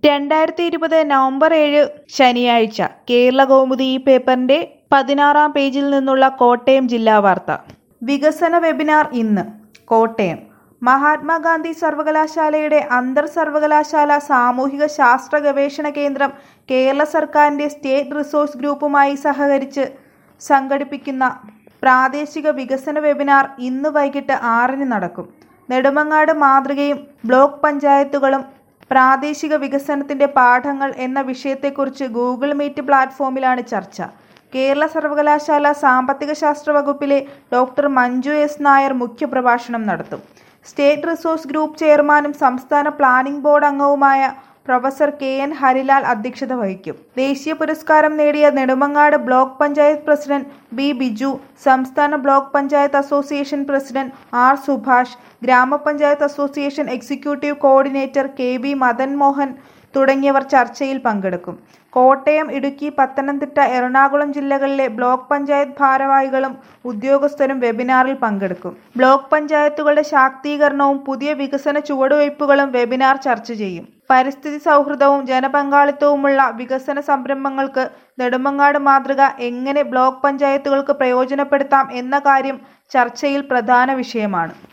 രണ്ടായിരത്തി ഇരുപത് നവംബർ ഏഴ് ശനിയാഴ്ച കേരള കൗമുദി ഈ പേപ്പറിന്റെ പതിനാറാം പേജിൽ നിന്നുള്ള കോട്ടയം ജില്ലാ വാർത്ത വികസന വെബിനാർ ഇന്ന് കോട്ടയം മഹാത്മാഗാന്ധി സർവകലാശാലയുടെ അന്തർ സർവകലാശാല സാമൂഹിക ശാസ്ത്ര ഗവേഷണ കേന്ദ്രം കേരള സർക്കാരിന്റെ സ്റ്റേറ്റ് റിസോഴ്സ് ഗ്രൂപ്പുമായി സഹകരിച്ച് സംഘടിപ്പിക്കുന്ന പ്രാദേശിക വികസന വെബിനാർ ഇന്ന് വൈകിട്ട് ആറിന് നടക്കും നെടുമങ്ങാട് മാതൃകയും ബ്ലോക്ക് പഞ്ചായത്തുകളും പ്രാദേശിക വികസനത്തിന്റെ പാഠങ്ങൾ എന്ന വിഷയത്തെക്കുറിച്ച് ഗൂഗിൾ മീറ്റ് പ്ലാറ്റ്ഫോമിലാണ് ചർച്ച കേരള സർവകലാശാല സാമ്പത്തിക ശാസ്ത്ര വകുപ്പിലെ ഡോക്ടർ മഞ്ജു എസ് നായർ മുഖ്യപ്രഭാഷണം നടത്തും സ്റ്റേറ്റ് റിസോഴ്സ് ഗ്രൂപ്പ് ചെയർമാനും സംസ്ഥാന പ്ലാനിംഗ് ബോർഡ് അംഗവുമായ പ്രൊഫസർ കെ എൻ ഹരിലാൽ അധ്യക്ഷത വഹിക്കും ദേശീയ പുരസ്കാരം നേടിയ Nedumangad block panchayat president B Biju സംസ്ഥാന block panchayat association president R Subhash ഗ്രാമപഞ്ചായത്ത് association executive coordinator K B Madan Mohan തുടങ്ങിയവർ ചർച്ചയിൽ പങ്കെടുക്കും കോട്ടയം ഇടുക്കി പത്തനംതിട്ട എറണാകുളം ജില്ലകളിലെ ബ്ലോക്ക് പഞ്ചായത്ത് ഭാരവാഹികളും ഉദ്യോഗസ്ഥരും വെബിനാറിൽ പങ്കെടുക്കും ബ്ലോക്ക് പഞ്ചായത്തുകളുടെ ശാക്തീകരണവും പുതിയ വികസന ചുവടുവയ്പ്പുകളും വെബിനാർ ചർച്ച ചെയ്യും പരിസ്ഥിതി സൗഹൃദവും ജനപങ്കാളിത്തവുമുള്ള വികസന സംരംഭങ്ങൾക്ക് നെടുമങ്ങാട് മാതൃക എങ്ങനെ ബ്ലോക്ക് പഞ്ചായത്തുകൾക്ക് പ്രയോജനപ്പെടുത്താം എന്ന കാര്യം ചർച്ചയിൽ പ്രധാന വിഷയമാണ്